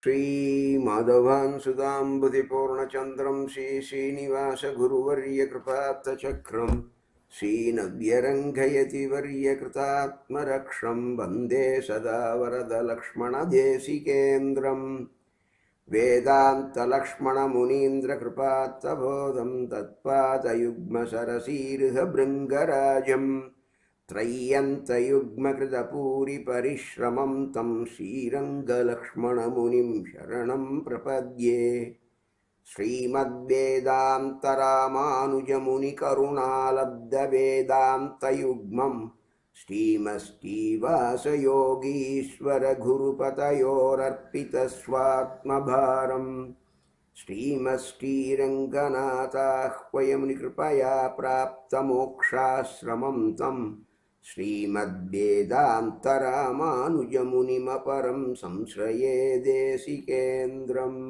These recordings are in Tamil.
श्रीमाधवान् सुधाम्बुधिपूर्णचन्द्रं श्रीश्रीनिवासगुरुवर्यकृपात्तचक्रं श्रीनव्यरङ्घयति वर्यकृतात्मरक्षं वन्दे सदा वरदलक्ष्मणदेशिकेन्द्रम् वेदान्तलक्ष्मणमुनीन्द्रकृपात्तबोधं तत्पादयुग्मसरसीर्हभृङ्गराजम् त्रय्यन्तयुग्मकृतपूरिपरिश्रमं तं श्रीरङ्गलक्ष्मणमुनिं शरणं प्रपद्ये श्रीमद्वेदान्तरामानुजमुनिकरुणालब्धवेदान्तयुग्मं श्रीमस्तीवासयोगीश्वरगुरुपतयोरर्पितस्वात्मभारम् श्रीमश्रीरङ्गनाथाह्वयं कृपया प्राप्तमोक्षाश्रमं तं श्रीमद्वेदान्तरामानुजमुनिमपरं संश्रये देशिकेन्द्रम्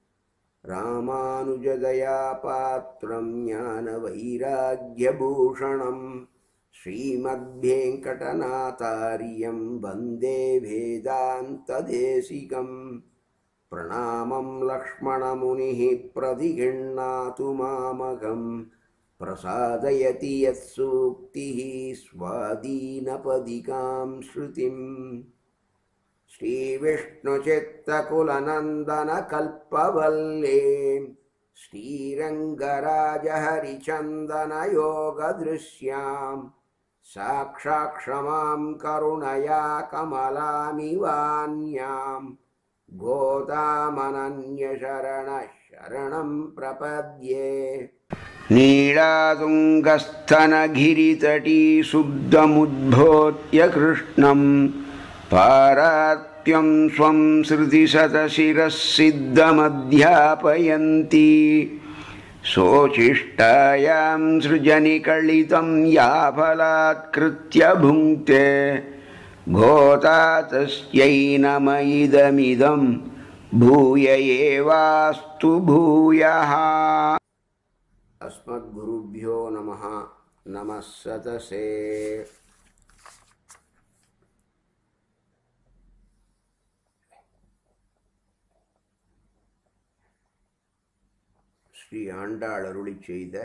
रामानुजदयापात्रं ज्ञानवैराग्यभूषणं श्रीमद्वेङ्कटनाथार्यं वन्दे वेदान्तदेशिकम् प्रणामं लक्ष्मणमुनिः प्रतिगृह्णातु मामकं प्रसादयति यत्सूक्तिः स्वादीनपदिकां श्रुतिम् श्रीविष्णुचित्तकुलनन्दनकल्पवल्ले श्रीरङ्गराजहरिचन्दनयोगदृश्यां साक्षाक्षमां करुणया कमलामिवान्यां गोदामनन्यशरणः शरणं प्रपद्ये नीलातुङ्गस्थनगिरितटी शुद्धमुद्भोत्य कृष्णं पारात्यं स्वं श्रुतिशतशिरः सिद्धमध्यापयन्ती सोचिष्टायां सृजनिकलितं याफलात्कृत्य भुङ्क्ते घोता तस्यै नम इदमिदं भूय एवास्तु भूयः अस्मद्गुरुभ्यो नमः नमः सतसे ஸ்ரீ ஆண்டாள் அருளி செய்த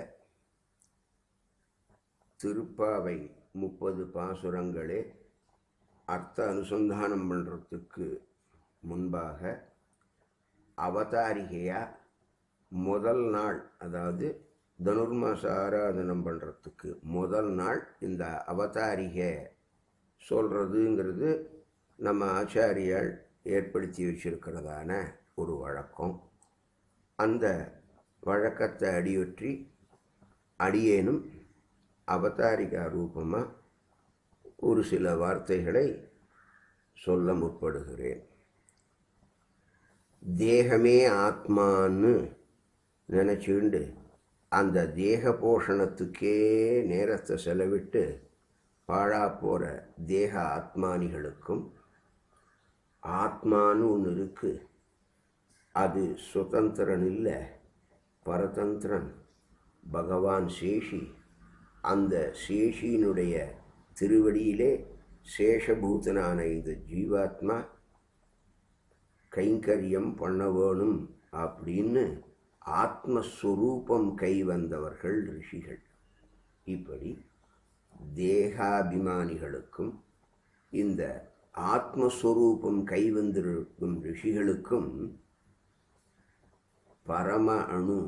திருப்பாவை முப்பது பாசுரங்களே அர்த்த அனுசந்தானம் பண்ணுறதுக்கு முன்பாக அவதாரிகையா முதல் நாள் அதாவது தனுர்மாச ஆராதனம் பண்ணுறதுக்கு முதல் நாள் இந்த அவதாரிகை சொல்கிறதுங்கிறது நம்ம ஆச்சாரியால் ஏற்படுத்தி வச்சிருக்கிறதான ஒரு வழக்கம் அந்த வழக்கத்தை அடியொற்றி அடியேனும் அவதாரிகா ரூபமாக ஒரு சில வார்த்தைகளை சொல்ல முற்படுகிறேன் தேகமே ஆத்மான்னு நினச்சிண்டு அந்த தேக போஷணத்துக்கே நேரத்தை செலவிட்டு பாழா போகிற தேக ஆத்மானிகளுக்கும் ஆத்மான்னு ஒன்று இருக்குது அது சுதந்திரன் இல்லை பரதந்திரன் பகவான் சேஷி அந்த சேஷியினுடைய திருவடியிலே சேஷபூதனான இந்த ஜீவாத்மா கைங்கரியம் பண்ண வேணும் அப்படின்னு ஆத்மஸ்வரூபம் கை வந்தவர்கள் ரிஷிகள் இப்படி தேகாபிமானிகளுக்கும் இந்த ஆத்மஸ்வரூபம் கை வந்திருக்கும் ரிஷிகளுக்கும் பரம அணு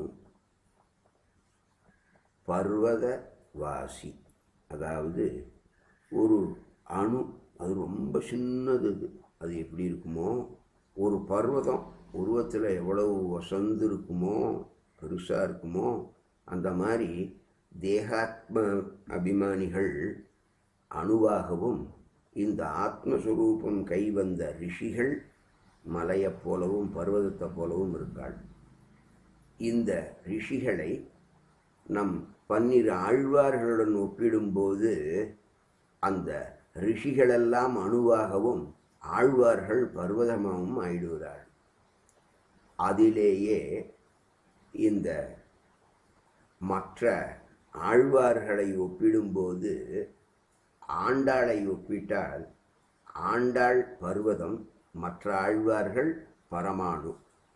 பர்வத வாசி அதாவது ஒரு அணு அது ரொம்ப சின்னது அது அது எப்படி இருக்குமோ ஒரு பர்வதம் உருவத்தில் எவ்வளவு வசந்து இருக்குமோ பெருசாக இருக்குமோ அந்த மாதிரி தேகாத்ம அபிமானிகள் அணுவாகவும் இந்த ஆத்மஸ்வரூபம் கைவந்த ரிஷிகள் மலையைப் போலவும் பர்வதத்தை போலவும் இருக்காள் இந்த ரிஷிகளை நம் பன்னிரு ஆழ்வார்களுடன் ஒப்பிடும்போது அந்த ரிஷிகளெல்லாம் அணுவாகவும் ஆழ்வார்கள் பர்வதமாகவும் ஆயிடுகிறார் அதிலேயே இந்த மற்ற ஆழ்வார்களை ஒப்பிடும்போது ஆண்டாளை ஒப்பிட்டால் ஆண்டாள் பர்வதம் மற்ற ஆழ்வார்கள் பரமாணு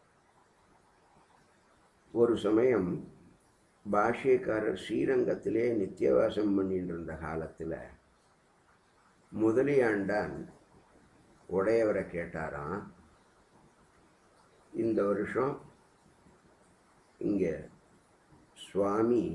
ஒரு சமயம் பாஷ்யக்காரர் ஸ்ரீரங்கத்திலே நித்தியவாசம் பண்ணிட்டு இருந்த காலத்தில் முதலியாண்டான் உடையவரை கேட்டாராம் இந்த வருஷம் இங்கே சுவாமி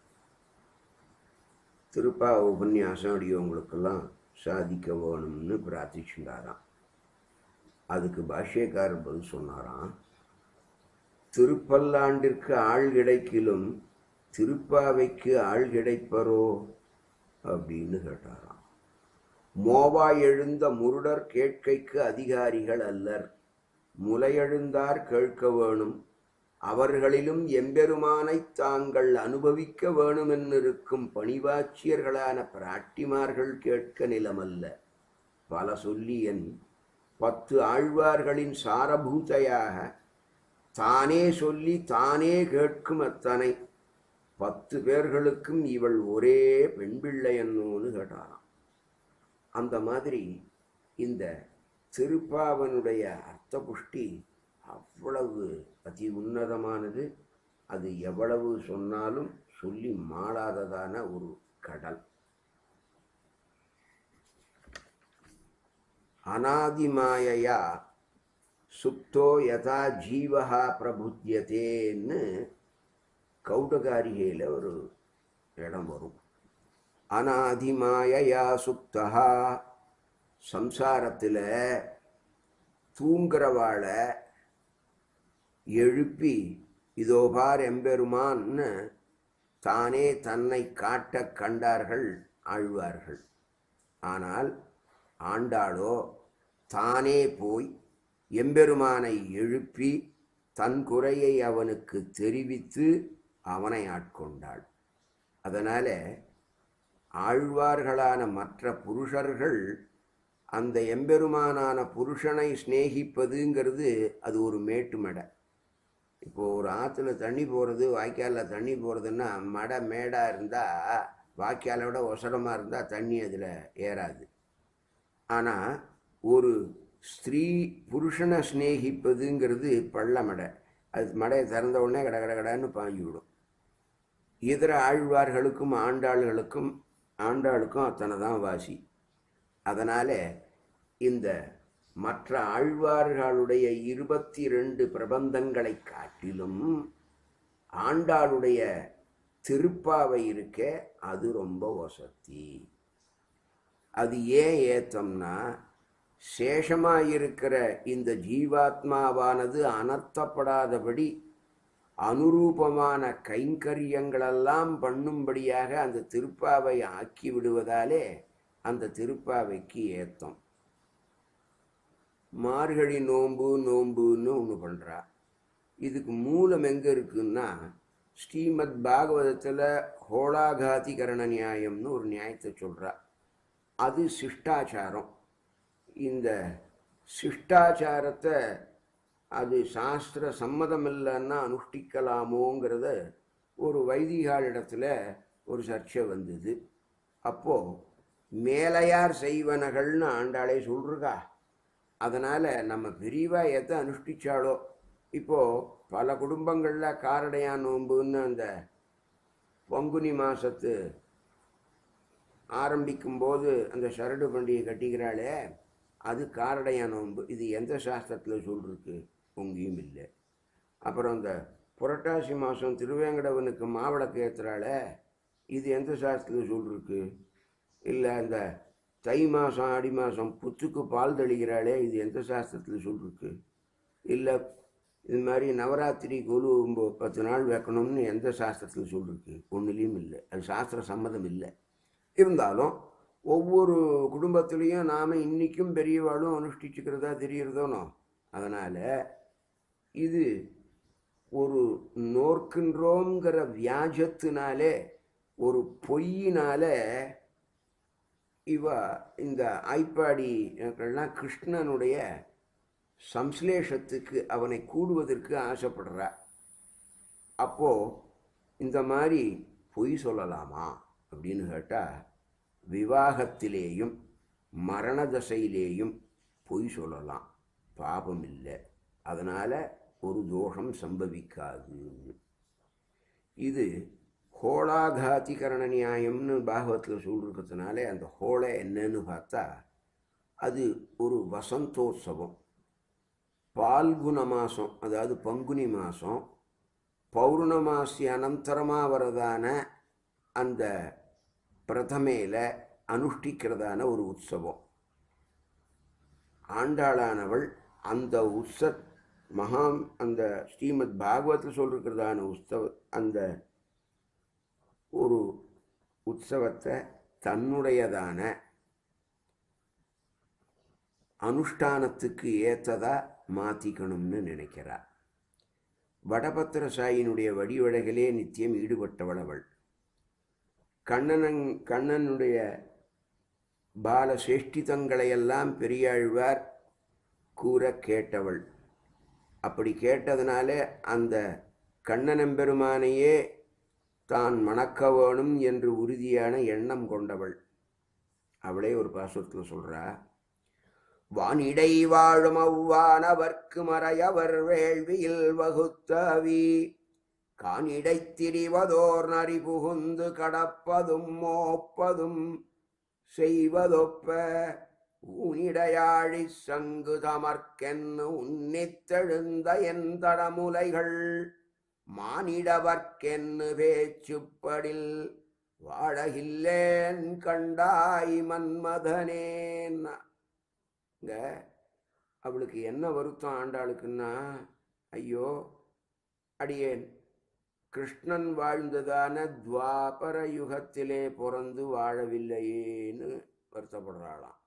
திருப்பா உபன்யாசம் அடியவங்களுக்கெல்லாம் சாதிக்க வேணும்னு பிரார்த்திச்சுட்டாராம் அதுக்கு பாஷ்யக்காரர் பதில் சொன்னாராம் திருப்பல்லாண்டிற்கு ஆள் கிடைக்கிலும் திருப்பாவைக்கு ஆள் கிடைப்பரோ அப்படின்னு கேட்டாராம் மோவா எழுந்த முருடர் கேட்கைக்கு அதிகாரிகள் அல்லர் முலையெழுந்தார் கேட்க வேணும் அவர்களிலும் எம்பெருமானை தாங்கள் அனுபவிக்க வேணுமென்னிருக்கும் பணிவாச்சியர்களான பிராட்டிமார்கள் கேட்க நிலமல்ல பல சொல்லியன் பத்து ஆழ்வார்களின் சாரபூதையாக தானே சொல்லி தானே கேட்கும் அத்தனை பத்து பேர்களுக்கும் இவள் ஒரே பெண் பிள்ளை என்னோன்னு கேட்டாராம் அந்த மாதிரி இந்த திருப்பாவனுடைய அர்த்த புஷ்டி அவ்வளவு அதி உன்னதமானது அது எவ்வளவு சொன்னாலும் சொல்லி மாளாததான ஒரு கடல் அனாதிமாயையா சுப்தோ யதா ஜீவஹா பிரபுத்தியதேன்னு கௌடகாரிகையில் ஒரு இடம் வரும் அனாதிமாயையா சுப்தா சம்சாரத்தில் தூங்குறவாளை எழுப்பி இதோ பார் எம்பெருமான்னு தானே தன்னை காட்ட கண்டார்கள் ஆழ்வார்கள் ஆனால் ஆண்டாளோ தானே போய் எம்பெருமானை எழுப்பி தன் குறையை அவனுக்கு தெரிவித்து அவனை ஆட்கொண்டாள் அதனால் ஆழ்வார்களான மற்ற புருஷர்கள் அந்த எம்பெருமானான புருஷனை சிநேகிப்பதுங்கிறது அது ஒரு மேட்டு மடை இப்போது ஒரு ஆற்றுல தண்ணி போகிறது வாய்க்காலில் தண்ணி போகிறதுன்னா மடை மேடாக இருந்தால் வாய்க்காலை விட ஒசரமாக இருந்தால் தண்ணி அதில் ஏறாது ஆனால் ஒரு ஸ்திரீ புருஷனை சிநேகிப்பதுங்கிறது பள்ள மடை அது மடையை திறந்த உடனே கட கட கடன்னு பாஞ்சு விடும் இதர ஆழ்வார்களுக்கும் ஆண்டாள்களுக்கும் ஆண்டாளுக்கும் அத்தனை தான் வாசி அதனால் இந்த மற்ற ஆழ்வார்களுடைய இருபத்தி ரெண்டு பிரபந்தங்களை காட்டிலும் ஆண்டாளுடைய திருப்பாவை இருக்க அது ரொம்ப வசதி அது ஏன் ஏத்தம்னா சேஷமாக இருக்கிற இந்த ஜீவாத்மாவானது அனர்த்தப்படாதபடி அனுரூபமான கைங்கரியங்களெல்லாம் பண்ணும்படியாக அந்த திருப்பாவை ஆக்கி விடுவதாலே அந்த திருப்பாவைக்கு ஏத்தம் மார்கழி நோன்பு நோன்புன்னு ஒன்று பண்ணுறா இதுக்கு மூலம் எங்கே இருக்குன்னா ஸ்ரீமத் பாகவதத்தில் ஹோளாகாதிகரண நியாயம்னு ஒரு நியாயத்தை சொல்கிறா அது சிஷ்டாச்சாரம் இந்த சிஷ்டாச்சாரத்தை அது சாஸ்திர சம்மதம் இல்லைன்னா அனுஷ்டிக்கலாமோங்கிறத ஒரு வைதிகாலிடத்தில் ஒரு சர்ச்சை வந்தது அப்போது மேலையார் செய்வனகள்னு ஆண்டாளே சொல்றா அதனால் நம்ம பெரியவா எதை அனுஷ்டிச்சாலோ இப்போது பல குடும்பங்களில் காரடையா நோன்புன்னு அந்த பங்குனி மாதத்து ஆரம்பிக்கும்போது அந்த சரடு பண்டிகை கட்டிக்கிறாளே அது காரடையா நோன்பு இது எந்த சாஸ்திரத்தில் சொல்லிருக்கு பொங்கியும் இல்லை அப்புறம் அந்த புரட்டாசி மாதம் திருவேங்கடவனுக்கு மாவிளக்கு ஏற்றுறாளே இது எந்த சாஸ்திரத்தில் சொல்லிருக்கு இல்லை அந்த தை மாதம் ஆடி மாதம் புத்துக்கு பால் தெளிக்கிறாளே இது எந்த சாஸ்திரத்தில் சொல்லிருக்கு இல்லை இது மாதிரி நவராத்திரி குரு ஒம்போ- பத்து நாள் வைக்கணும்னு எந்த சாஸ்திரத்தில் சொல்லிருக்கு ஒன்றுலேயும் இல்லை அது சாஸ்திர சம்மதம் இல்லை இருந்தாலும் ஒவ்வொரு குடும்பத்துலேயும் நாம் இன்றைக்கும் பெரியவாளும் அனுஷ்டிச்சுக்கிறதா தெரியறதோனோ அதனால் இது ஒரு நோர்க்கின்றோங்கிற வியாஜத்தினாலே ஒரு பொய்யினால இவ இந்த ஐப்பாடிலாம் கிருஷ்ணனுடைய சம்ஸ்லேஷத்துக்கு அவனை கூடுவதற்கு ஆசைப்படுறா அப்போ இந்த மாதிரி பொய் சொல்லலாமா அப்படின்னு கேட்டால் விவாகத்திலேயும் மரண தசையிலேயும் பொய் சொல்லலாம் பாபம் இல்லை அதனால் ஒரு தோஷம் சம்பவிக்காது இது ஹோளாகாதிகரண நியாயம்னு பாகவத்தில் சொல்லிருக்கிறதுனால அந்த ஹோளை என்னன்னு பார்த்தா அது ஒரு வசந்தோத்சவம் பால்குண மாதம் அதாவது பங்குனி மாதம் பௌர்ணமாசி அனந்தரமாக வரதான அந்த பிரதமையில் அனுஷ்டிக்கிறதான ஒரு உற்சவம் ஆண்டாளானவள் அந்த உற்ச மகாம் அந்த ஸ்ரீமத் பாகவத்தில் சொல்லிருக்கிறதான உற்சவ அந்த ஒரு உற்சவத்தை தன்னுடையதான அனுஷ்டானத்துக்கு ஏற்றதா மாற்றிக்கணும்னு நினைக்கிறார் வடபத்திர சாயினுடைய வடிவழகிலே நித்தியம் ஈடுபட்டவள் அவள் கண்ணனன் கண்ணனுடைய பால சேஷ்டிதங்களையெல்லாம் பெரியாழ்வார் கூற கேட்டவள் அப்படி கேட்டதுனால அந்த கண்ணனம்பெருமானையே தான் மணக்க வேணும் என்று உறுதியான எண்ணம் கொண்டவள் அவளே ஒரு பாசுரத்தில் சொல்றா வானிடை வாழும் அவ்வானவர்க்கு மறையவர் வேள்வியில் வகுத்தவி கானிடை திரிவதோர் நரி புகுந்து கடப்பதும் மோப்பதும் செய்வதொப்ப ஊனிடையாழி சங்கு தமர்க்கென்னு உன்னித்தெழுந்த என் தடமுலைகள் மானிடவர்க்கென்னு பேச்சுப்படில் வாழகில்லேன் கண்டாய் மன்மதனேன் இங்க அவளுக்கு என்ன வருத்தம் ஆண்டாளுக்குன்னா ஐயோ அடியேன் கிருஷ்ணன் வாழ்ந்ததான துவாபர யுகத்திலே பிறந்து வாழவில்லையேன்னு வருத்தப்படுறாளாம்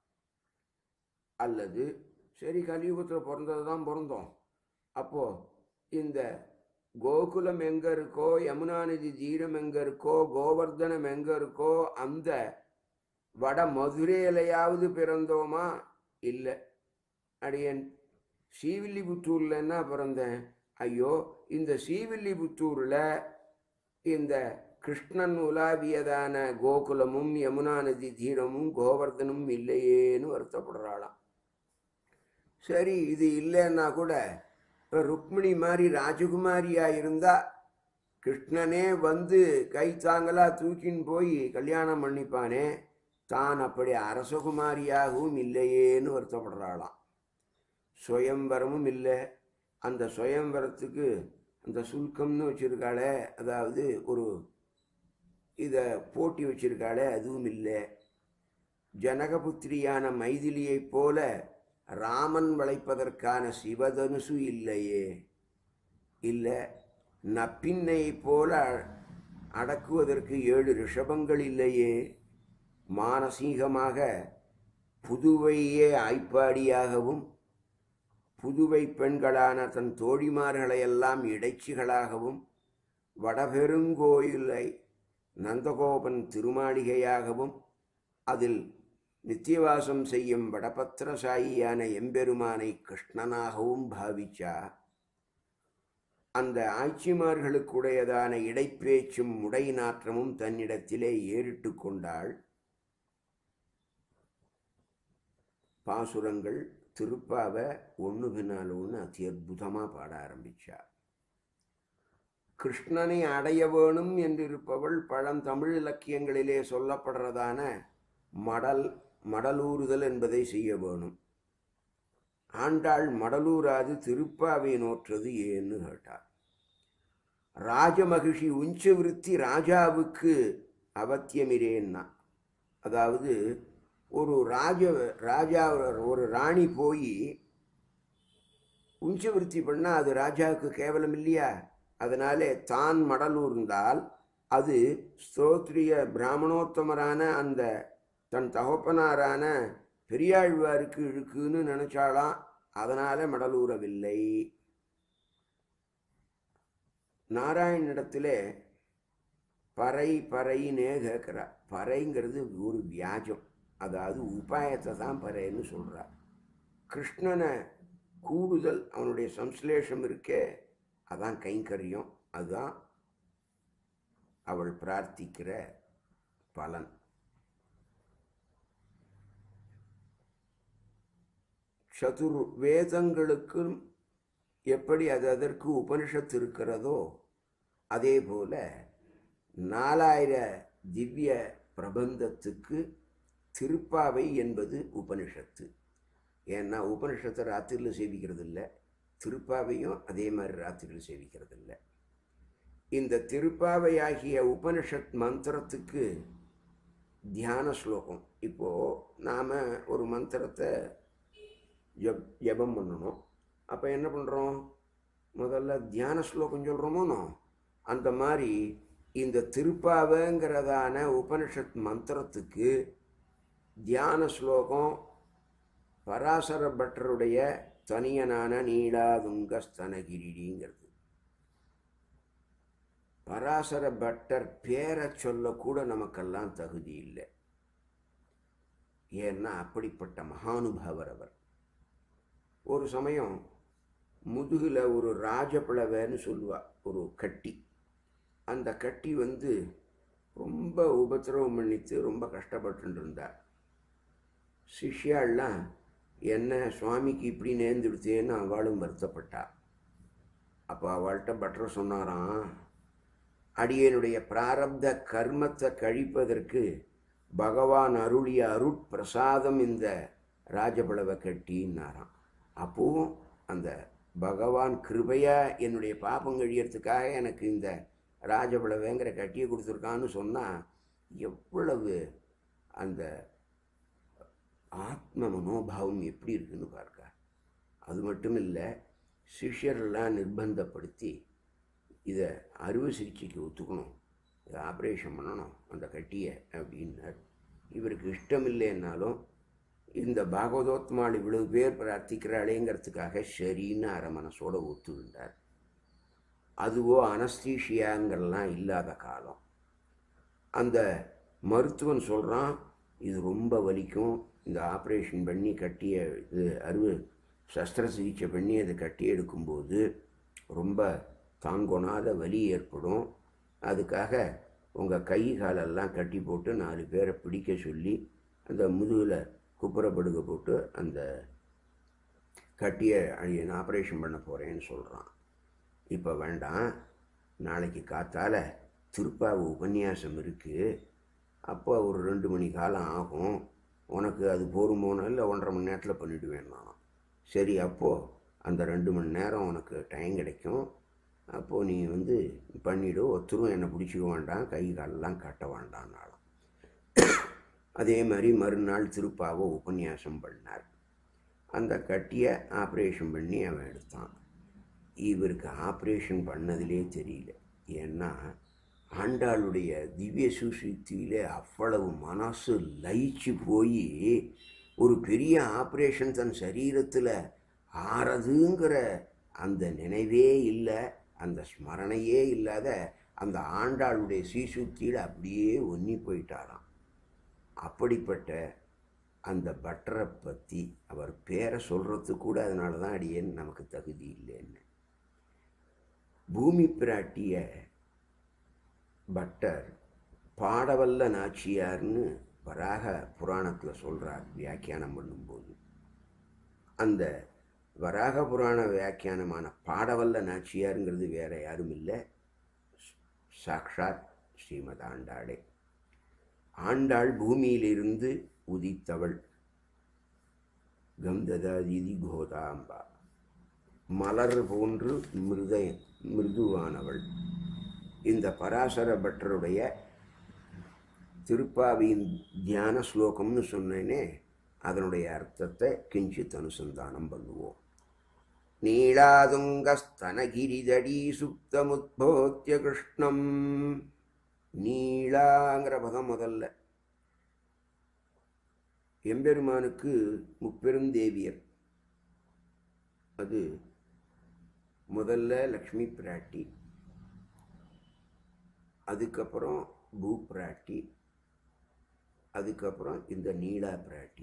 அல்லது சரி கலியுகத்தில் பிறந்தது தான் பிறந்தோம் அப்போ இந்த கோகுலம் எங்க இருக்கோ யமுனா நதி தீரம் எங்க இருக்கோ கோவர்தனம் எங்க இருக்கோ அந்த வட மதுரையிலையாவது பிறந்தோமா இல்லை அடியன் ஸ்ரீவில்லிபுத்தூர்ல என்ன பிறந்தேன் ஐயோ இந்த ஸ்ரீவில்லிபுத்தூரில் இந்த கிருஷ்ணன் உலாவியதான கோகுலமும் யமுனா நதி தீரமும் கோவர்தனும் இல்லையேன்னு வருத்தப்படுறாளாம் சரி இது இல்லைன்னா கூட இப்போ ருக்மிணி மாதிரி ராஜகுமாரியா இருந்தா கிருஷ்ணனே வந்து கை தாங்களா தூக்கின்னு போய் கல்யாணம் பண்ணிப்பானே தான் அப்படி அரசகுமாரியாகவும் இல்லையேன்னு வருத்தப்படுறாளாம் சுயம்பரமும் இல்லை அந்த சுயம்பரத்துக்கு அந்த சுல்கம்னு வச்சுருக்காளே அதாவது ஒரு இதை போட்டி வச்சிருக்காளே அதுவும் இல்லை ஜனகபுத்திரியான மைதிலியைப் போல ராமன் வளைப்பதற்கான சிவதனுசு இல்லையே இல்லை நப்பின்னையைப் போல அடக்குவதற்கு ஏழு ரிஷபங்கள் இல்லையே மானசீகமாக புதுவையே ஆய்ப்பாடியாகவும் புதுவை பெண்களான தன் தோழிமார்களையெல்லாம் இடைச்சிகளாகவும் வடபெருங்கோயிலை நந்தகோபன் திருமாளிகையாகவும் அதில் நித்தியவாசம் செய்யும் வடபத்திரசாயியான எம்பெருமானை கிருஷ்ணனாகவும் பாவிச்சா அந்த ஆட்சிமார்களுக்குடையதான இடைப்பேச்சும் உடை நாற்றமும் தன்னிடத்திலே ஏறிட்டு கொண்டாள் பாசுரங்கள் திருப்பாவை ஒன்று பின்னால் ஒன்று அதி அற்புதமாக பாட ஆரம்பிச்சா கிருஷ்ணனை அடைய வேணும் என்றிருப்பவள் பழந்தமிழ் இலக்கியங்களிலே சொல்லப்படுறதான மடல் மடலூறுதல் என்பதை செய்ய வேணும் ஆண்டாள் மடலூராது திருப்பாவை நோற்றது ஏன்னு கேட்டார் ராஜமகிஷி உஞ்ச விருத்தி ராஜாவுக்கு அவத்தியமிரேன்னா அதாவது ஒரு ராஜ ராஜா ஒரு ராணி போய் உஞ்ச விருத்தி பண்ணால் அது ராஜாவுக்கு கேவலம் இல்லையா அதனாலே தான் மடலூர்ந்தால் அது ஸ்தோத்ரிய பிராமணோத்தமரான அந்த தன் தகப்பனாரான பெரியாழ்வாருக்கு இழுக்குன்னு நினைச்சாலாம் அதனால மடலூரவில்லை நாராயணிடத்தில் பறை பறைன்னே கேட்குறா பறைங்கிறது ஒரு வியாஜம் அதாவது உபாயத்தை தான் பறைன்னு சொல்கிறார் கிருஷ்ணனை கூடுதல் அவனுடைய சம்ஸ்லேஷம் இருக்கே அதான் கைங்கரியம் அதுதான் அவள் பிரார்த்திக்கிற பலன் சதுர் வேதங்களுக்கும் எப்படி அது அதற்கு உபனிஷத்து இருக்கிறதோ அதே போல நாலாயிர திவ்ய பிரபந்தத்துக்கு திருப்பாவை என்பது உபனிஷத்து ஏன்னா உபனிஷத்தை ராத்திரியில் சேவிக்கிறது இல்லை திருப்பாவையும் அதே மாதிரி ராத்திரியில் சேவிக்கிறது இல்லை இந்த திருப்பாவையாகிய உபனிஷத் மந்திரத்துக்கு தியான ஸ்லோகம் இப்போது நாம் ஒரு மந்திரத்தை ஜப் ஜபம் பண்ணணும் அப்போ என்ன பண்ணுறோம் முதல்ல தியான ஸ்லோகம் சொல்கிறோமோனோ அந்த மாதிரி இந்த திருப்பாவைங்கிறதான உபனிஷத் மந்திரத்துக்கு தியான ஸ்லோகம் பராசர பட்டருடைய தனியனான நீடாதுங்க ஸ்தனகிரிங்கிறது பராசர பட்டர் பேரை சொல்லக்கூட நமக்கெல்லாம் தகுதி இல்லை ஏன்னா அப்படிப்பட்ட மகானுபாவர் அவர் ஒரு சமயம் முதுகில் ஒரு ராஜபிளவைன்னு சொல்லுவா ஒரு கட்டி அந்த கட்டி வந்து ரொம்ப உபத்திரவம் பண்ணித்து ரொம்ப கஷ்டப்பட்டு இருந்தார் சிஷ்யாள்லாம் என்ன சுவாமிக்கு இப்படி நேர்ந்துடுத்தேன்னு அவளும் வருத்தப்பட்டா அப்போ அவள்கிட்ட பட்டர் சொன்னாராம் அடியனுடைய பிராரப்த கர்மத்தை கழிப்பதற்கு பகவான் அருளிய அருட்பிரசாதம் இந்த ராஜபளவை கட்டின்னாராம் அப்போவும் அந்த பகவான் கிருபையா என்னுடைய பாப்பம் கழியறதுக்காக எனக்கு இந்த ராஜபளவைங்கிற கட்டியை கொடுத்துருக்கான்னு சொன்னால் எவ்வளவு அந்த ஆத்ம மனோபாவம் எப்படி இருக்குன்னு பார்க்க அது மட்டும் இல்லை சிஷ்யரெல்லாம் நிர்பந்தப்படுத்தி இதை அறுவை சிகிச்சைக்கு ஒத்துக்கணும் இதை ஆப்ரேஷன் பண்ணணும் அந்த கட்டியை அப்படின்னார் இவருக்கு இஷ்டம் இல்லைன்னாலும் இந்த பாகவதோத்மாள் இவ்வளவு பேர் பிரார்த்திக்கிறாளேங்கிறதுக்காக சரின்னு அரை மனசோட ஒத்துக்கிட்டார் அதுவோ அனஸ்தீஷியாங்கிறலாம் இல்லாத காலம் அந்த மருத்துவன் சொல்கிறான் இது ரொம்ப வலிக்கும் இந்த ஆப்ரேஷன் பண்ணி கட்டிய இது அறுவை சஸ்திர சிகிச்சை பண்ணி அதை கட்டி எடுக்கும்போது ரொம்ப தாங்கொணாத வலி ஏற்படும் அதுக்காக உங்கள் கை காலெல்லாம் கட்டி போட்டு நாலு பேரை பிடிக்க சொல்லி அந்த முதுகில் குப்புறப்படுக்க போட்டு அந்த கட்டியை அழியன் ஆப்ரேஷன் பண்ண போகிறேன்னு சொல்கிறான் இப்போ வேண்டாம் நாளைக்கு காத்தால திருப்பாவு உபன்யாசம் இருக்குது அப்போ ஒரு ரெண்டு மணி காலம் ஆகும் உனக்கு அது போருமோனோ இல்லை ஒன்றரை மணி நேரத்தில் பண்ணிவிடுவேன் நான் சரி அப்போது அந்த ரெண்டு மணி நேரம் உனக்கு டைம் கிடைக்கும் அப்போது நீ வந்து பண்ணிவிடு ஒருத்தரும் என்னை பிடிச்சிக்க வேண்டாம் கை காலெல்லாம் கட்ட வேண்டாம்னாலும் அதே மாதிரி மறுநாள் திருப்பாவை உபன்யாசம் பண்ணார் அந்த கட்டியை ஆப்ரேஷன் பண்ணி அவன் எடுத்தான் இவருக்கு ஆப்ரேஷன் பண்ணதிலே தெரியல ஏன்னா ஆண்டாளுடைய திவ்ய சுசுத்தியிலே அவ்வளவு மனசு லயிச்சு போய் ஒரு பெரிய ஆப்ரேஷன் தன் சரீரத்தில் ஆறதுங்கிற அந்த நினைவே இல்லை அந்த ஸ்மரணையே இல்லாத அந்த ஆண்டாளுடைய சீசுத்தியில் அப்படியே ஒன்னி போயிட்டாராம் அப்படிப்பட்ட அந்த பட்டரை பற்றி அவர் பேரை சொல்கிறதுக்கு கூட அதனால தான் அடியேன் நமக்கு தகுதி இல்லைன்னு பூமி பிராட்டிய பட்டர் பாடவல்ல நாச்சியார்னு வராக புராணத்தில் சொல்கிறார் வியாக்கியானம் பண்ணும்போது அந்த வராக புராண வியாக்கியானமான பாடவல்ல நாச்சியாருங்கிறது வேற யாரும் இல்லை சாக்ஷாத் ஸ்ரீமத் ஆண்டாளே ஆண்டாள் பூமியிலிருந்து உதித்தவள் கந்ததாதிதி கோதாம்பா மலர் போன்று மிருதய மிருதுவானவள் இந்த பராசர பட்டருடைய திருப்பாவியின் தியான ஸ்லோகம்னு சொன்னேனே அதனுடைய அர்த்தத்தை கிஞ்சித் அனுசந்தானம் பண்ணுவோம் நீளாதுங்கஸ்தனகிரிதடி சுப்தமுத்போத்திய கிருஷ்ணம் நீளாங்கிற பதம் முதல்ல எம்பெருமானுக்கு முப்பெருந்தேவியர் அது முதல்ல லக்ஷ்மி பிராட்டி அதுக்கப்புறம் பூ பிராட்டி அதுக்கப்புறம் இந்த நீலா பிராட்டி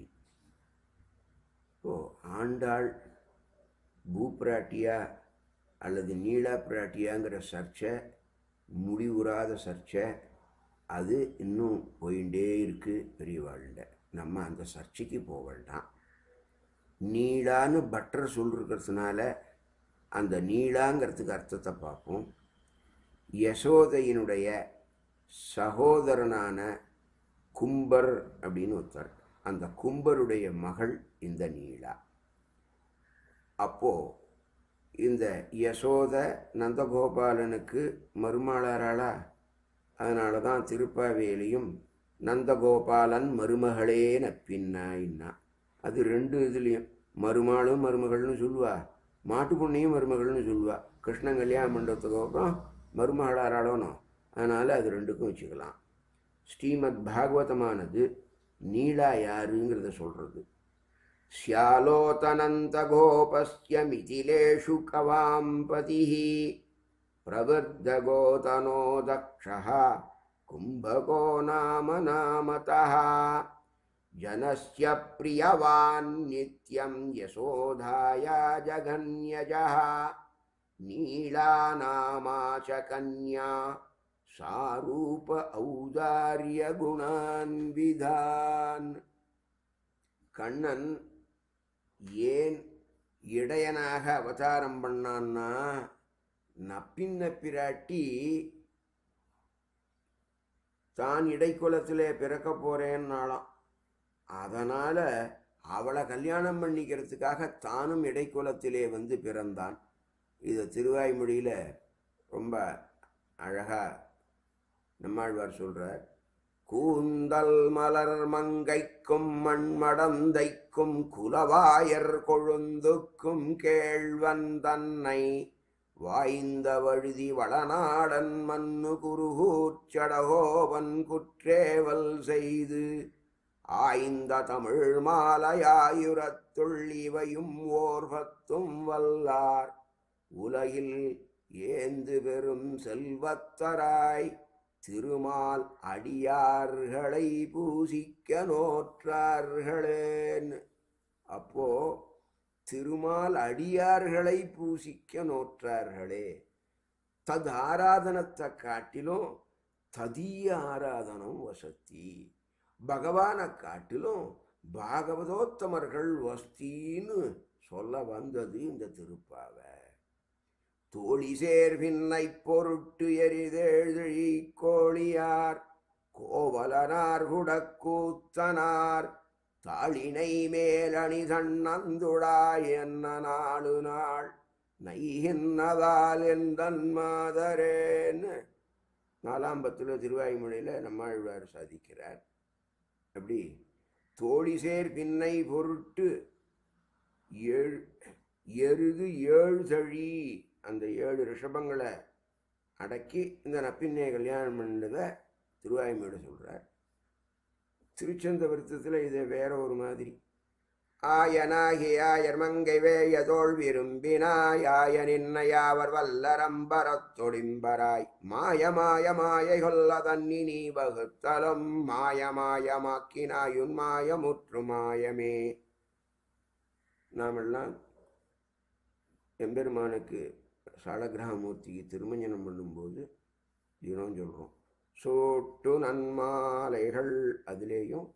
ஓ ஆண்டாள் பூ பிராட்டியா அல்லது நீலா பிராட்டியாங்கிற சர்ச்சை முடிவுறாத சர்ச்சை அது இன்னும் போயிட்டே இருக்குது பெரியவாழ்கிட்ட நம்ம அந்த சர்ச்சைக்கு போக வேண்டாம் நீளான்னு பட்டர் சொல்லிருக்கிறதுனால அந்த நீளாங்கிறதுக்கு அர்த்தத்தை பார்ப்போம் யசோதையினுடைய சகோதரனான கும்பர் அப்படின்னு ஒருத்தர் அந்த கும்பருடைய மகள் இந்த நீளா அப்போ இந்த யசோத நந்தகோபாலனுக்கு மருமாளாராளா அதனால தான் திருப்பாவேலியும் நந்தகோபாலன் மருமகளே நப்பின்னாயின்னா அது ரெண்டு இதுலேயும் மருமாளும் மருமகள்னு சொல்லுவா மாட்டு பொண்ணையும் மருமகள்னு சொல்லுவா கிருஷ்ணன் கல்யாணம் பண்ணுறதுக்கு அப்புறம் மருமகளாராளணும் அதனால் அது ரெண்டுக்கும் வச்சுக்கலாம் ஸ்ரீமத் பாகவதமானது நீலா யாருங்கிறத சொல்கிறது श्यालोतनन्तगोपस्य मिथिलेषु कवाम्पतिः प्रवृद्धगोतनो दक्षः कुम्भको नाम नामतः जनस्य प्रियवान् नित्यं यशोधाया जघन्यजः नीला नामा च कन्या सारूप औदार्यगुणान् विधान् கண்ணன் ஏன் இடையனாக அவதாரம் பண்ணான்னா நப்பின்ன பிராட்டி தான் இடைக்குலத்திலே பிறக்க போறேன்னாலாம் அதனால அவளை கல்யாணம் பண்ணிக்கிறதுக்காக தானும் இடைக்குலத்திலே வந்து பிறந்தான் இது திருவாய்மொழியில ரொம்ப அழகா நம்மாழ்வார் சொல்றார் கூந்தல் மலர் மங்கைக்கும் மண்மடந்தைக்கும் குலவாயர் கொழுந்துக்கும் கேழ்வன் தன்னை வாய்ந்த வழுதி வளநாடன் மண்ணு குருகூச்சடகோவன் குற்றேவல் செய்து ஆய்ந்த தமிழ் மாலையாயுரத்துள் இவையும் ஓர்பத்தும் வல்லார் உலகில் ஏந்து பெறும் செல்வத்தராய் திருமால் அடியார்களை பூசிக்க நோற்றார்களேன்னு அப்போ திருமால் அடியார்களை பூசிக்க நோற்றார்களே தத் ஆராதனத்தை காட்டிலும் ததீய ஆராதனம் வசத்தி பகவானை காட்டிலும் பாகவதோத்தமர்கள் வஸ்தின்னு சொல்ல வந்தது இந்த திருப்பாவை தோழி சேர்பின்னை பொருட்டு எரிதெழுதழி கோழியார் கோவலனார் குடக்கூத்தனார் தாளினை மேலணி தன்னந்துழாய் என்ன நாலு நாள் நைகின்னதால் எந்தன் மாதரேன்னு நாலாம் பத்துல திருவாய்மொழியில் நம்மாழ்வார் சாதிக்கிறார் அப்படி தோழி சேர் பின்னை பொருட்டு ஏழு எருது ஏழு தழி அந்த ஏழு ரிஷபங்களை அடக்கி இந்த நப்பின்னையை கல்யாணம் பண்ணதை திருவாய்மொழி சொல்கிறார் திருச்சந்த விருத்தத்தில் இது வேற ஒரு மாதிரி ஆயனாகியாயர் மங்கை வேயதோள் விரும்பினாய் ஆயனின்னையாவர் வல்லரம்பரத்தொடிம்பராய் மாய மாய மாயை கொல்ல தன்னி நீ வகுத்தலும் மாய மாயமாக்கினாயுன் மாயமுற்று மாயமே நாமெல்லாம் எம்பெருமானுக்கு சாலகிரகமூர்த்திக்கு திருமஞ்சனம் பண்ணும்போது தினம் சொல்கிறோம் சோட்டு நன்மாலைகள் அதுலேயும்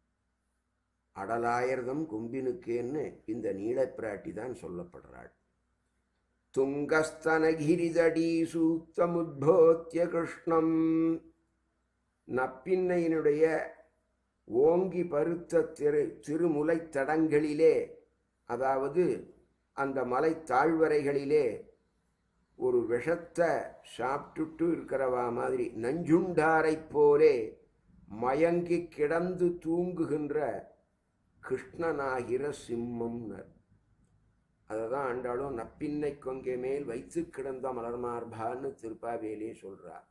அடலாயிரதம் கும்பினுக்கேன்னு இந்த நீலப்பிராட்டி தான் சொல்லப்படுறாள் துங்கஸ்தனகிரிதடி சூத்தமுத்போத்திய கிருஷ்ணம் நப்பின்னையினுடைய ஓங்கி பருத்த திரு திருமுலை தடங்களிலே அதாவது அந்த மலை தாழ்வரைகளிலே ஒரு விஷத்தை சாப்பிட்டுட்டு இருக்கிறவா மாதிரி நஞ்சுண்டாரைப் போலே மயங்கி கிடந்து தூங்குகின்ற கிருஷ்ணனாகிற சிம்மம்னர் அதை தான் ஆண்டாலும் நப்பின்னை கொங்கை மேல் வைத்து கிடந்த மலர்மார்பான்னு திருப்பாவேலே சொல்றார்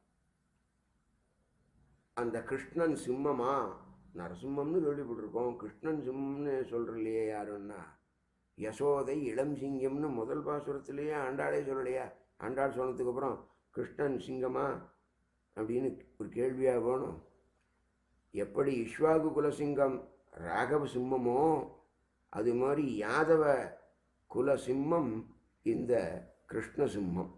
அந்த கிருஷ்ணன் சிம்மமா நரசிம்மம்னு கேள்விப்பட்டிருக்கோம் கிருஷ்ணன் சிம்மம்னு சொல்றலையே யாருன்னா யசோதை இளம் சிங்கம்னு முதல் பாசுரத்திலேயே ஆண்டாளே சொல்லலையா ஆண்டாள் சொன்னதுக்கு அப்புறம் கிருஷ்ணன் சிங்கமா அப்படின்னு ஒரு கேள்வியாக வேணும் எப்படி இஷ்வாகு குலசிங்கம் ராகவ சிம்மமோ அது மாதிரி யாதவ குல சிம்மம் இந்த கிருஷ்ண சிம்மம்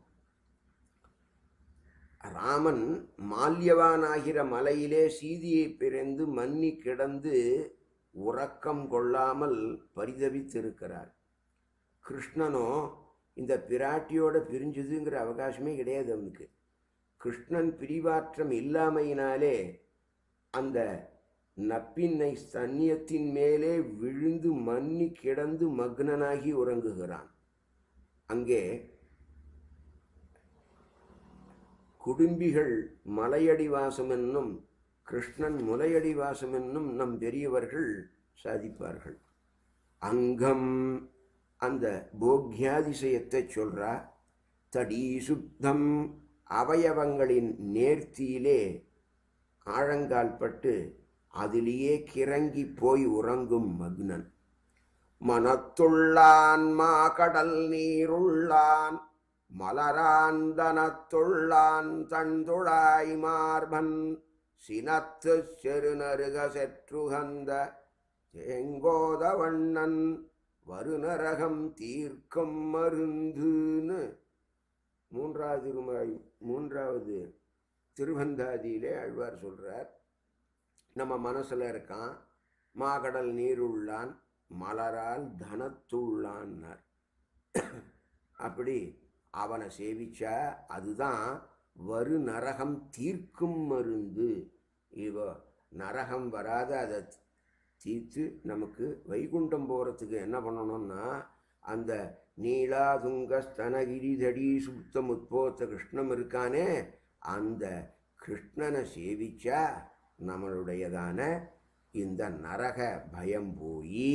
ராமன் மால்யவானாகிற மலையிலே சீதியை பிறந்து மன்னி கிடந்து உறக்கம் கொள்ளாமல் பரிதவித்திருக்கிறார் கிருஷ்ணனோ இந்த பிராட்டியோட பிரிஞ்சுதுங்கிற அவகாசமே கிடையாது அவனுக்கு கிருஷ்ணன் பிரிவாற்றம் இல்லாமையினாலே அந்த நப்பின்னை ஸ்தன்யத்தின் மேலே விழுந்து மன்னி கிடந்து மக்னனாகி உறங்குகிறான் அங்கே குடும்பிகள் மலையடி வாசம் என்னும் கிருஷ்ணன் முலையடி வாசம் என்னும் நம் பெரியவர்கள் சாதிப்பார்கள் அங்கம் அந்த போக்யாதிசயத்தை சொல்றா தடி சுத்தம் அவயவங்களின் நேர்த்தியிலே ஆழங்கால் பட்டு அதிலேயே கிறங்கி போய் உறங்கும் மக்னன் மனத்துள்ளான் மாகடல் நீருள்ளான் மலரான் தனத்துள்ளான் தண்டுழாய் மார்பன் சினத்து செருநருக செற்றுகந்த தேங்கோத வண்ணன் வருநரகம் தீர்க்கும் மருந்துன்னு மூன்றாவது திருமாய் மூன்றாவது திருவந்தாதியிலே ஆழ்வார் சொல்றார் நம்ம மனசுல இருக்கான் மாகடல் நீருள்ளான் மலரால் தனத்துள்ளான்னார் அப்படி அவனை சேவிச்சா அதுதான் வரு நரகம் தீர்க்கும் மருந்து இவ நரகம் வராத அதை தீர்த்து நமக்கு வைகுண்டம் போகிறதுக்கு என்ன பண்ணணும்னா அந்த நீலாதுங்க ஸ்தனகிரிதடி சுத்த முத்போத்த கிருஷ்ணம் இருக்கானே அந்த கிருஷ்ணனை சேவிச்சா நம்மளுடையதான இந்த நரக பயம் போய்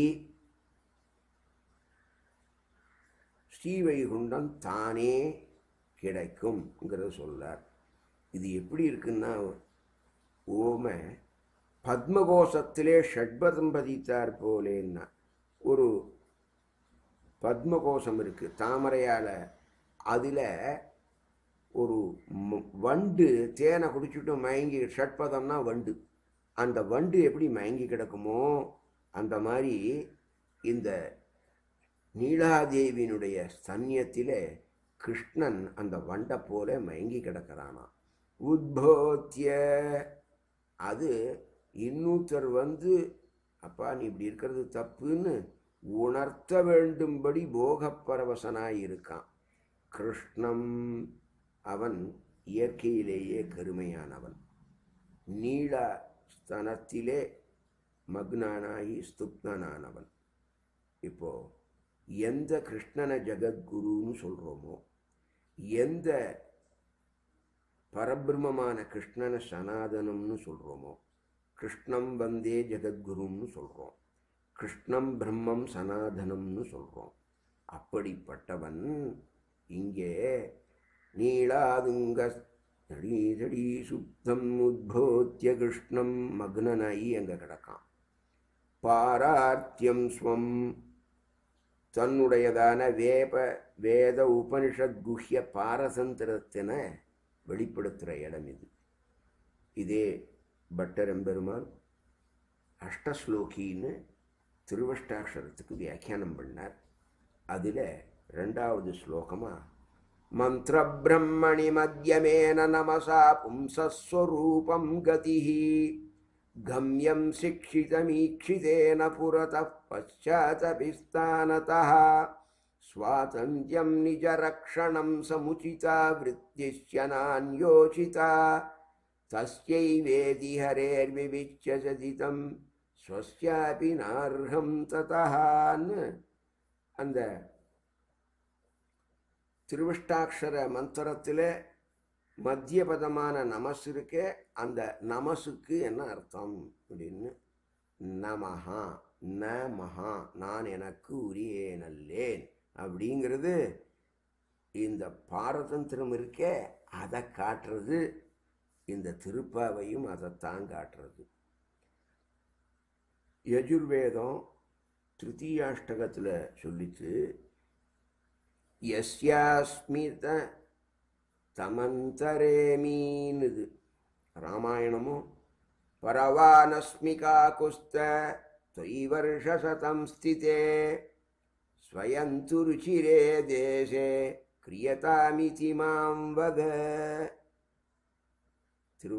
ஸ்ரீவைகுண்டம் தானே கிடைக்கும்ங்கிறத சொல்லார் இது எப்படி இருக்குன்னா ஓம பத்மகோசத்திலே ஷட்பதம் பதித்தார் போலேன்னா ஒரு பத்மகோசம் இருக்கு தாமரையால் அதில் ஒரு ம- வண்டு தேனை குடிச்சிட்டு மயங்கி ஷட்பதம்னா வண்டு அந்த வண்டு எப்படி மயங்கி கிடக்குமோ அந்த மாதிரி இந்த நீலாதேவியினுடைய ஸ்தன்யத்திலே கிருஷ்ணன் அந்த வண்டை போல மயங்கி கிடக்கிறானாம் உத்போத்திய அது இன்னொருத்தர் வந்து அப்பா நீ இப்படி இருக்கிறது தப்புன்னு உணர்த்த வேண்டும்படி போகப்பரவசனாய் இருக்கான் கிருஷ்ணம் அவன் இயற்கையிலேயே கருமையானவன் நீள ஸ்தனத்திலே மக்னானாகி ஸ்துப்தனானவன் இப்போ எந்த கிருஷ்ணனை ஜெகத்குருன்னு சொல்கிறோமோ எந்த பரபிரம்மமான கிருஷ்ணனை சனாதனம்னு சொல்கிறோமோ கிருஷ்ணம் வந்தே ஜெகத்குருன்னு சொல்கிறோம் கிருஷ்ணம் பிரம்மம் சனாதனம்னு சொல்கிறோம் அப்படிப்பட்டவன் இங்கே நீளாதுங்க தடீதடி சுத்தம் உத்போத்திய கிருஷ்ணம் மக்னனாயி அங்கே கிடக்கான் பாரார்த்தியம் ஸ்வம் தன்னுடையதான வேப வேத உபனிஷத் குஹ்ய பாரசந்திரத்தினை வெளிப்படுத்துகிற இடம் இது இதே பட்டரெம்பெருமான் அஷ்டஸ்லோகின்னு திருவஷ்டாட்சரத்துக்கு வியாக்கியானம் பண்ணார் அதில் ரெண்டாவது ஸ்லோகமாக மந்திரபிரம்மணி மத்தியமேன நமசா பும்சஸ்வரூபம் கதிஹி गम्यं शिक्षितमीक्षितेन पुरतः पश्चातभिस्तानतः स्वातन्त्र्यं निजरक्षणं समुचिता वृत्तिश्च नान्योचिता तस्यैवेदि हरेर्विविच्य सदितं स्वस्यापि नार्हं ततःன்னு அந்த திருவிஷ்டாட்சர மந்திரத்தில் மத்திய பதமான நமஸ் இருக்கே அந்த நமசுக்கு என்ன அர்த்தம் அப்படின்னு நமஹா நமஹா நான் எனக்கு உரியேனல்லேன் அப்படிங்கிறது இந்த பாரதந்திரம் இருக்கே அதை காட்டுறது இந்த திருப்பாவையும் அதைத்தான் காட்டுறது யஜுர்வேதம் திருத்தீயாஷ்டகத்தில் சொல்லிச்சு யஸ்யாஸ்மித தமந்தரேமீனுது ராமாயணமும் பரவானஸ்மிகா குஸ்த त्वयिवर्षशतं स्थिते स्वयं तु रुचिरे देशे क्रियतामिति मां वद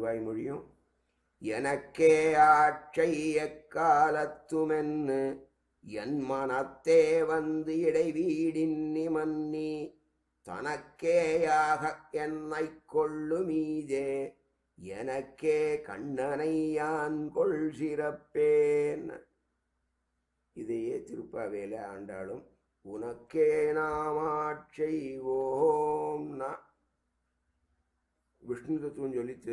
திருவாய்மொழியும் எனக்கே ஆட்சை எக்காலத்துமென்னு என் மனத்தே வந்து இடைவீடின் நிமன்னி தனக்கேயாக என்னை கொள்ளுமீதே எனக்கே கண்ணனை யான் கொள் சிறப்பேன் இதையே திருப்பாவேல ஆண்டாலும் உனக்கே நாமாட்செய்வோம்னா விஷ்ணு தத்துவம் சொல்லித்து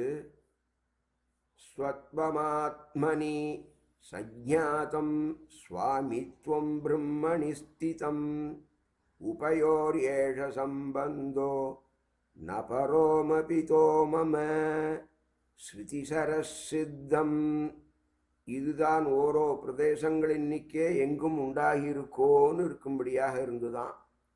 ஸ்வத்வமாத்மனி சஜ்ஞாதம் ஸ்வாமித்வம் பிரம்மணி ஸ்திதம் உபயோர்யேஷ சம்பந்தோ ந பரோமபிதோ மம ஸ்ருதிசரசித்தம் இதுதான் ஓரோ பிரதேசங்களின்னிக்கே எங்கும் உண்டாகியிருக்கோன்னு இருக்கும்படியாக இருந்துதான்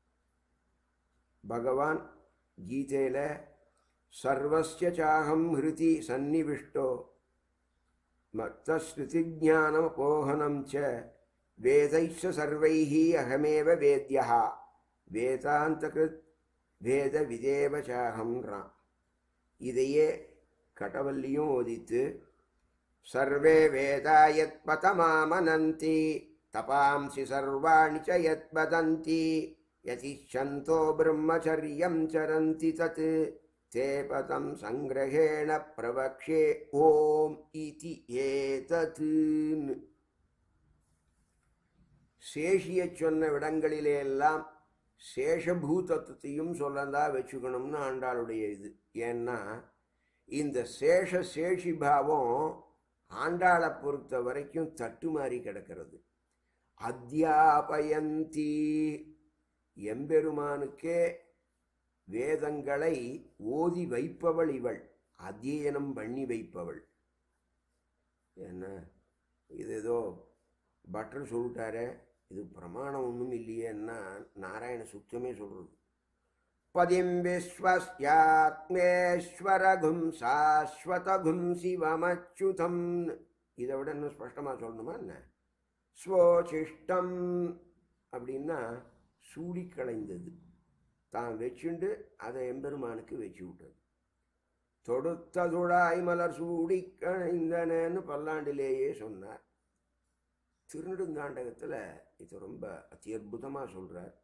பகவான் கீதையில சர்வஸ்ய சாகம் ஹிருதி சந்நிவிஷ்டோ மத்த ஸ்ருதிஜானம் போகனம் ச வேதைச்ச சர்வைः அகமேவ வேத்யா வேதாந்தகிருத் வேத விதேவ சாகம்ன்றான் இதையே கடவல்லியும் ஓதித்து சர்வே வேதா யத் பதமாமனந்தி தபாம்சி சர்வாணி ச யத் வதந்தி யதிஷந்தோ பிரம்மச்சரியம் சரந்தி தத் தே பதம் சங்கிரகேண பிரவக்ஷே ஓம் இதி ஏதத்துன்னு சேஷியச் சொன்ன இடங்களிலே எல்லாம் சேஷபூதத்தையும் சொல்லந்தா வச்சுக்கணும்னு ஆண்டாளுடைய இது ஏன்னா இந்த சேஷ சேஷி பாவம் ஆண்டாளை பொறுத்த வரைக்கும் தட்டுமாறி கிடக்கிறது அத்தியாபயந்தி எம்பெருமானுக்கே வேதங்களை ஓதி வைப்பவள் இவள் அத்தியனம் பண்ணி வைப்பவள் என்ன இது ஏதோ பட்டர் சொல்லிட்டாரே இது பிரமாணம் ஒன்றும் இல்லையேன்னா நாராயண சுத்தமே சொல்றது பதிம் விஸ்வஸ்யாத்மேஸ்வரகும் சாஸ்வதகும் சிவமச்சுதம் இதை விட இன்னும் ஸ்பஷ்டமாக சொல்லணுமா என்ன ஸ்வோசிஷ்டம் அப்படின்னா சூடி களைந்தது தான் வச்சுண்டு அதை எம்பெருமானுக்கு வச்சு விட்டது தொடுத்ததுடாய் மலர் சூடி களைந்தனன்னு பல்லாண்டிலேயே சொன்னார் திருநெடுந்தாண்டகத்தில் இது ரொம்ப அத்தியுதமாக சொல்கிறார்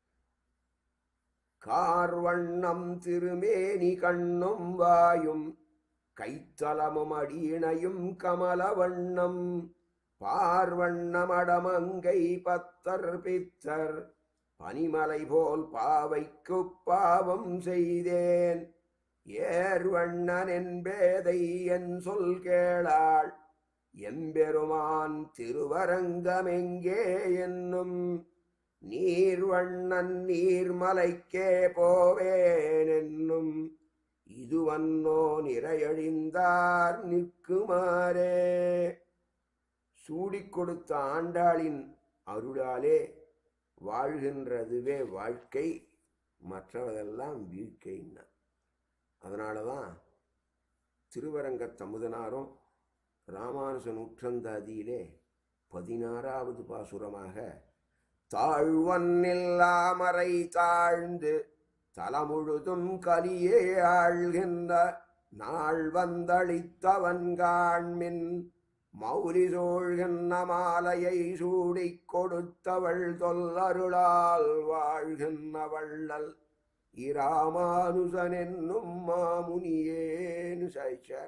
கார்வண்ணம் திருமேனி கண்ணும் வாயும் கைத்தலமும் அடியினையும் கமலவண்ணம் பார்வண்ணமடமங்கை பத்தர் பித்தர் பனிமலை போல் பாவைக்கு பாவம் செய்தேன் ஏர்வண்ணன் என்பேதை என் சொல் கேளாள் எம்பெருமான் திருவரங்கமெங்கே என்னும் நீர்வண்ணன் நீர்மலைக்கே போவேன் என்னும் இதுவன்னோ நிறையழிந்தார் நிற்குமாறே சூடிக் கொடுத்த ஆண்டாளின் அருளாலே வாழ்கின்றதுவே வாழ்க்கை மற்றவதெல்லாம் வீழ்க்கைன்னா அதனால தான் திருவரங்க தமுதனாரும் ராமானுஜ நூற்றந்தாதியிலே பதினாறாவது பாசுரமாக தாழ்வன்னில்லாமறை தாழ்ந்து தலமுழுதும் கலியே ஆழ்கின்ற நாள் வந்தளித்தவன் காண்மின் மௌரி சூழ்கின்ற மாலையை சூடிக் கொடுத்தவள் தொல்லருளால் வாழ்கின்ற வள்ளல் இராமானுசன் என்னும் மாமுனியேனு சாய்ச்சார்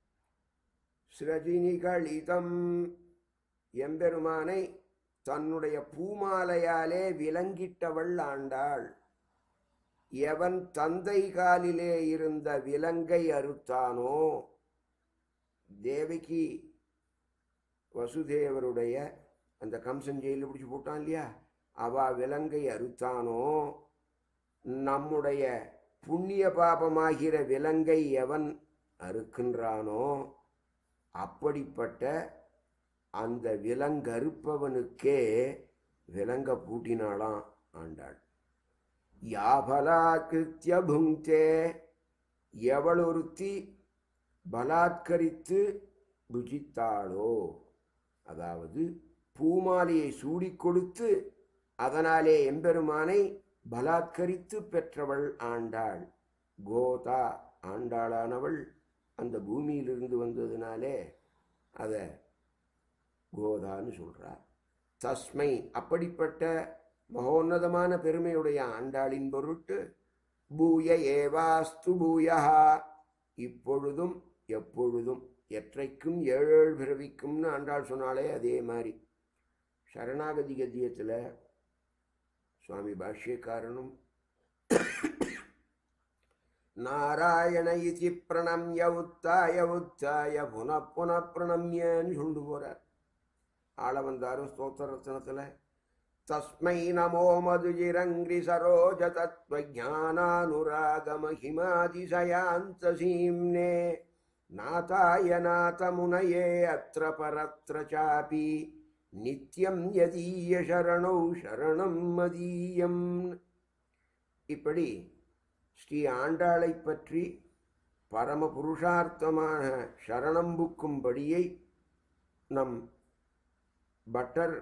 ஸ்ரஜினிகளிதம் எம்பெருமானை தன்னுடைய பூமாலையாலே விலங்கிட்டவள் ஆண்டாள் எவன் தந்தை காலிலே இருந்த விலங்கை அறுத்தானோ தேவகி வசுதேவருடைய அந்த கம்சன் ஜெயிலில் பிடிச்சி போட்டான் இல்லையா அவ விலங்கை அறுத்தானோ நம்முடைய புண்ணிய பாபமாகிற விலங்கை எவன் அறுக்கின்றானோ அப்படிப்பட்ட அந்த விலங்கறுப்பவனுக்கே விலங்க பூட்டினாளாம் ஆண்டாள் யாபலாக்கிருத்திய புங்கே எவளொருத்தி பலாத்கரித்து புஜித்தாளோ அதாவது பூமாலையை சூடிக் கொடுத்து அதனாலே எம்பெருமானை பலாத்கரித்து பெற்றவள் ஆண்டாள் கோதா ஆண்டாளானவள் அந்த பூமியிலிருந்து வந்ததுனாலே அதை கோதான்னு சொல்றார் தஸ்மை அப்படிப்பட்ட மகோன்னதமான பெருமையுடைய ஆண்டாளின் பொருட்டு பூய ஏவாஸ்து பூயா இப்பொழுதும் எப்பொழுதும் எற்றைக்கும் ஏழேழு பிறவிக்கும்னு ஆண்டாள் சொன்னாலே அதே மாதிரி சரணாகதி கத்தியத்தில் சுவாமி பாஷ்யக்காரனும் நாராயண இதி பிரணம்ய உத்தாய உத்தாய புன புன பிரணம்யன்னு சொல்லிட்டு போறார் ஆள வந்தாரும் ஸ்தோத்திர ரத்னத்தில் தஸ்மை நமோ மதுஜிரங்கிரி சரோஜ தத்வ ஜானானுராக மகிமாதிசயாந்த சீம்னே நாதாய நாதமுனயே அத்திர பரத்ர சாபி நித்யம் யதீய சரணௌ சரணம் மதீயம் இப்படி ஸ்ரீ ஆண்டாளை பற்றி பரம புருஷார்த்தமான சரணம்புக்கும்படியை நம் பட்டர்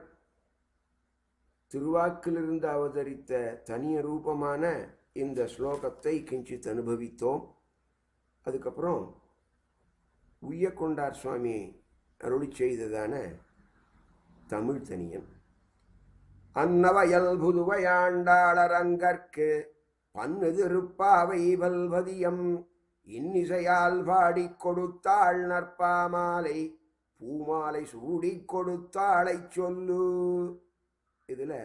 திருவாக்கிலிருந்து அவதரித்த தனிய ரூபமான இந்த ஸ்லோகத்தை கிஞ்சித் அனுபவித்தோம் அதுக்கப்புறம் உய்யக்கொண்டார் சுவாமி அருளி செய்ததான தமிழ் தனியன் அன்னவயல் புதுவையாண்டாளரங்கற்கு பன்னு திருப்பாவை வல்வதியம் இன்னிசையால் பாடிக் கொடுத்தாள் நற்பாமாலை பூமாலை சூடிக் கொடுத்தாளைச் சொல்லு இதில்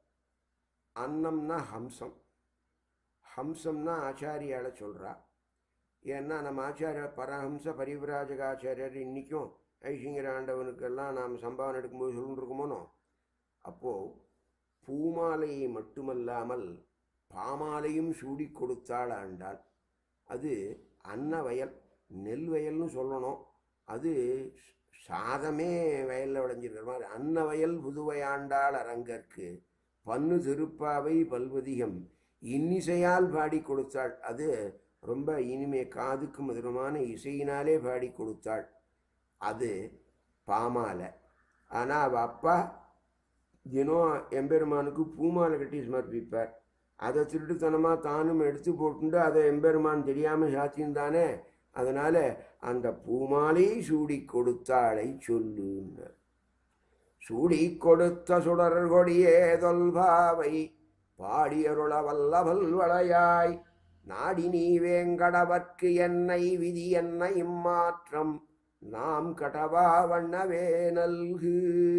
அன்னம்னா ஹம்சம் ஹம்சம்னா ஆச்சாரியால சொல்கிறா ஏன்னா நம்ம ஆச்சாரிய பரஹம்ச பரிவிராஜகாச்சாரியர் இன்றைக்கும் ஐசிங்கர ஆண்டவனுக்கெல்லாம் நாம் சம்பாவனை எடுக்கும்போது சொல்லிருக்குமோனோ அப்போது பூமாலையை மட்டுமல்லாமல் பாமாலையும் சூடி கொடுத்தாள் ஆண்டாள் அது அன்ன வயல் நெல் வயல்னு சொல்லணும் அது சாதமே வயலில் விளைஞ்சிருக்கிற மாதிரி அன்ன வயல் புதுவையாண்டாள் அரங்கற்கு பன்னு திருப்பாவை பல்வதிகம் இன்னிசையால் பாடி கொடுத்தாள் அது ரொம்ப இனிமே காதுக்கு மதுரமான இசையினாலே பாடி கொடுத்தாள் அது பாமாலை ஆனால் அவள் அப்பா தினம் எம்பெருமானுக்கு பூமாலை கட்டி சமர்ப்பிப்பார் அதை திருட்டுத்தனமாக தானும் எடுத்து போட்டுண்டு அதை எம்பெருமான் தெரியாமல் சாத்தியிருந்தானே அதனால் அந்த பூமாலையை சூடி கொடுத்தாளை சொல்லுன்னார் சூடி கொடுத்த சுடர் கொடியே தொல்பாவை பாடியருள வல்லவல் வளையாய் நாடி நீ வேங்கடவர்க்கு என்னை விதி என்ன இம்மாற்றம் நாம் கடவா வண்ணவே நல்கு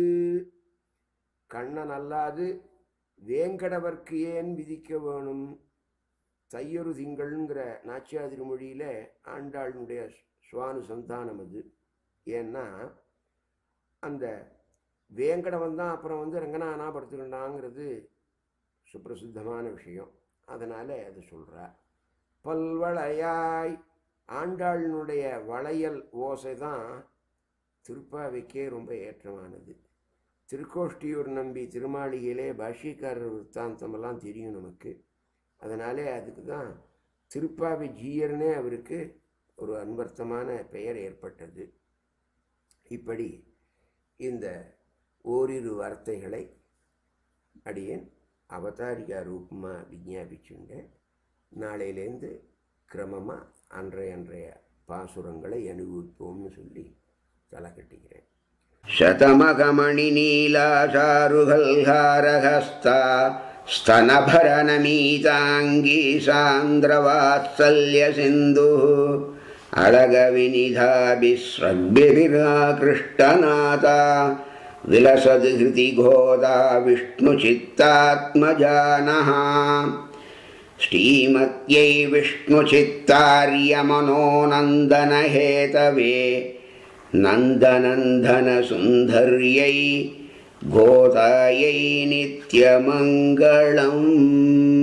கண்ணன் அல்லாது வேங்கடவர்க்கு ஏன் விதிக்க வேணும் தையொரு திங்கள்ங்கிற நாச்சியா திருமொழியில் ஆண்டாளுடைய சுவானு சந்தானம் அது ஏன்னா அந்த வேங்கடவன் தான் அப்புறம் வந்து ரங்கநாதனா படுத்துக்கிட்டாங்கிறது சுப்பிரசித்தமான விஷயம் அதனால் அது சொல்கிறா பல்வளையாய் ஆண்டாளினுடைய வளையல் ஓசை தான் திருப்பாவைக்கே ரொம்ப ஏற்றமானது திருக்கோஷ்டியூர் நம்பி திருமாளிகையிலே பாஷ்யக்காரர் விற்த்தாந்தமெல்லாம் தெரியும் நமக்கு அதனாலே அதுக்கு தான் திருப்பாவை ஜீயர்னே அவருக்கு ஒரு அன்பர்த்தமான பெயர் ஏற்பட்டது இப்படி இந்த ஓரிரு வார்த்தைகளை அடியேன் அவதாரிகா ரூபமாக விஞ்ஞாபிச்சுண்டேன் நாளையிலேருந்து கிரமமாக அன்றைய அன்றைய பாசுரங்களை அனுபவிப்போம்னு சொல்லி தலை கட்டிக்கிறேன் शतमकमणिनीलाचारुगल्हारहस्ता स्तनभरनमीताङ्गी सान्द्रवात्सल्यसिन्धुः अळगविनिधाभिस्रग्भिराकृष्टनाथा विलसद् हृतिघोदा विष्णुचित्तात्मजानः श्रीमत्यै विष्णुचित्तार्यमनोनन्दनहेतवे नन्दनन्दनसुन्दर्यै गोदायै नित्यमङ्गलम्